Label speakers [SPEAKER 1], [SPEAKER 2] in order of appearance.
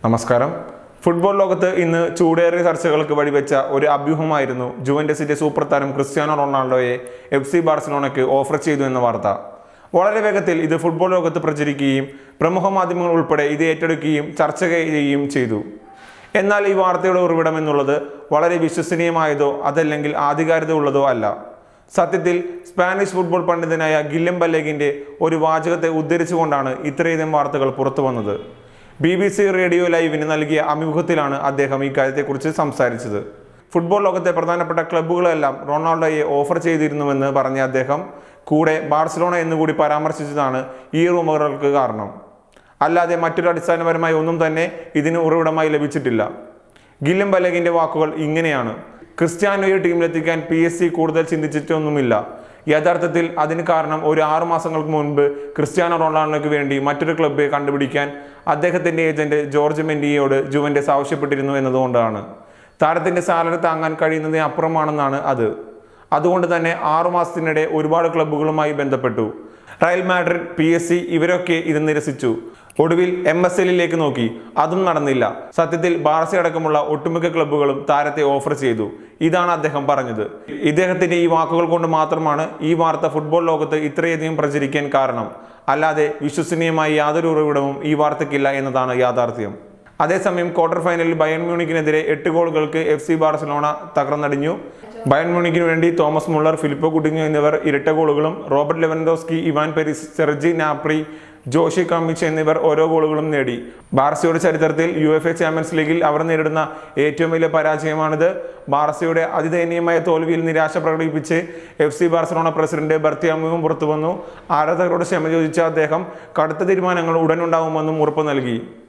[SPEAKER 1] നമസ്കാരം ഫുട്ബോൾ ലോകത്ത് ഇന്ന് ചൂടേറിയ ചർച്ചകൾക്ക് വഴിവെച്ച ഒരു അഭ്യൂഹമായിരുന്നു ജുവന്റസിന്റെ സൂപ്പർ താരം ക്രിസ്ത്യാനോ റൊണാൾഡോയെ എഫ് സി ബാർസലോണയ്ക്ക് ഓഫർ ചെയ്തു എന്ന വാർത്ത വളരെ വേഗത്തിൽ ഇത് ഫുട്ബോൾ ലോകത്ത് പ്രചരിക്കുകയും പ്രമുഖ മാധ്യമങ്ങൾ ഉൾപ്പെടെ ഇത് ഏറ്റെടുക്കുകയും ചർച്ച ചെയ്യുകയും ചെയ്തു എന്നാൽ ഈ വാർത്തയുടെ ഉറവിടം എന്നുള്ളത് വളരെ വിശ്വസനീയമായതോ അതല്ലെങ്കിൽ ആധികാരികത ഉള്ളതോ അല്ല സത്യത്തിൽ സ്പാനിഷ് ഫുട്ബോൾ പണ്ഡിതനായ ഗില്ലം ബല്ലേഗിന്റെ ഒരു വാചകത്തെ ഉദ്ധരിച്ചുകൊണ്ടാണ് ഇത്രയധികം വാർത്തകൾ പുറത്തു വന്നത് ബി ബി സി റേഡിയോ ലൈവിന് നൽകിയ അഭിമുഖത്തിലാണ് അദ്ദേഹം ഈ കാര്യത്തെക്കുറിച്ച് സംസാരിച്ചത് ഫുട്ബോൾ ലോകത്തെ പ്രധാനപ്പെട്ട ക്ലബ്ബുകളെല്ലാം റൊണാൾഡോയെ ഓഫർ ചെയ്തിരുന്നുവെന്ന് പറഞ്ഞ അദ്ദേഹം കൂടെ ബാർസലോണ എന്നുകൂടി പരാമർശിച്ചതാണ് ഈ റൂമറുകൾക്ക് കാരണം അല്ലാതെ മറ്റൊരു അടിസ്ഥാനപരമായ ഒന്നും തന്നെ ഇതിന് ഉറവിടമായി ലഭിച്ചിട്ടില്ല ഗില്ലം ബലഗിന്റെ വാക്കുകൾ ഇങ്ങനെയാണ് ക്രിസ്ത്യാനോയെ ടീമിലെത്തിക്കാൻ പി എസ് സി കൂടുതൽ ചിന്തിച്ചിട്ടൊന്നുമില്ല യഥാർത്ഥത്തിൽ അതിന് കാരണം ഒരു ആറു മാസങ്ങൾക്ക് മുൻപ് ക്രിസ്ത്യാനോ റൊണാൾഡോയ്ക്ക് വേണ്ടി മറ്റൊരു ക്ലബ്ബെ കണ്ടുപിടിക്കാൻ അദ്ദേഹത്തിന്റെ ഏജന്റ് ജോർജ് മെൻഡിയോട് ജുവന്റസ് ആവശ്യപ്പെട്ടിരുന്നു എന്നതുകൊണ്ടാണ് താരത്തിന്റെ സാലറി താങ്ങാൻ കഴിയുന്നതിന് അപ്പുറമാണെന്നാണ് അത് അതുകൊണ്ട് തന്നെ ആറു മാസത്തിനിടെ ഒരുപാട് ക്ലബ്ബുകളുമായി ബന്ധപ്പെട്ടു Real Madrid P S G ഇവരൊക്കെ ഇത് നിരസിച്ചു ഒടുവിൽ എം എസ് എല്ലിലേക്ക് നോക്കി അതും നടന്നില്ല സത്യത്തിൽ ബാർസ അടക്കമുള്ള ഒട്ടുമിക്ക ക്ലബ്ബുകളും താരത്തെ ഓഫർ ചെയ്തു ഇതാണ് അദ്ദേഹം പറഞ്ഞത് ഇദ്ദേഹത്തിന്റെ ഈ വാക്കുകൾ കൊണ്ട് മാത്രമാണ് ഈ വാർത്ത ഫുട്ബോൾ ലോകത്ത് ഇത്രയധികം പ്രചരിക്കാൻ കാരണം അല്ലാതെ വിശ്വസനീയമായ യാതൊരു ഉറവിടവും ഈ വാർത്തയ്ക്കില്ല എന്നതാണ് യാഥാർത്ഥ്യം അതേസമയം ക്വാർട്ടർ ഫൈനലിൽ ബയൺ മ്യൂണിക്കിനെതിരെ എട്ട് ഗോളുകൾക്ക് എഫ് സി ബാർസലോണ തകർന്നടിഞ്ഞു ബയൺ മ്യൂണിക്കിന് വേണ്ടി തോമസ് മുള്ളർ ഫിലിപ്പോ കുട്ടിഞ്ഞു എന്നിവർ ഇരട്ട ഗോളുകളും Robert Lewandowski Ivan Perisic Serge Gnabry Joshua Kimmich എന്നിവർ ഓരോ ഗോളുകളും നേടി ബാർസയുടെ ചരിത്രത്തിൽ യു എഫ് എ ചാമ്പ്യൻസ് ലീഗിൽ അവർ നേരിടുന്ന ഏറ്റവും വലിയ പരാജയമാണിത് ബാർസയുടെ അതിദയനീയമായ തോൽവിയിൽ നിരാശ പ്രകടിപ്പിച്ച് എഫ് സി ബാർസലോണ പ്രസിഡന്റ് ബർത്തിയാമുവും പുറത്തു വന്നു ആരാധകരോട് ക്ഷമ ചോദിച്ച അദ്ദേഹം കടുത്ത തീരുമാനങ്ങൾ ഉടൻ ഉണ്ടാവുമെന്നും ഉറപ്പ് നൽകി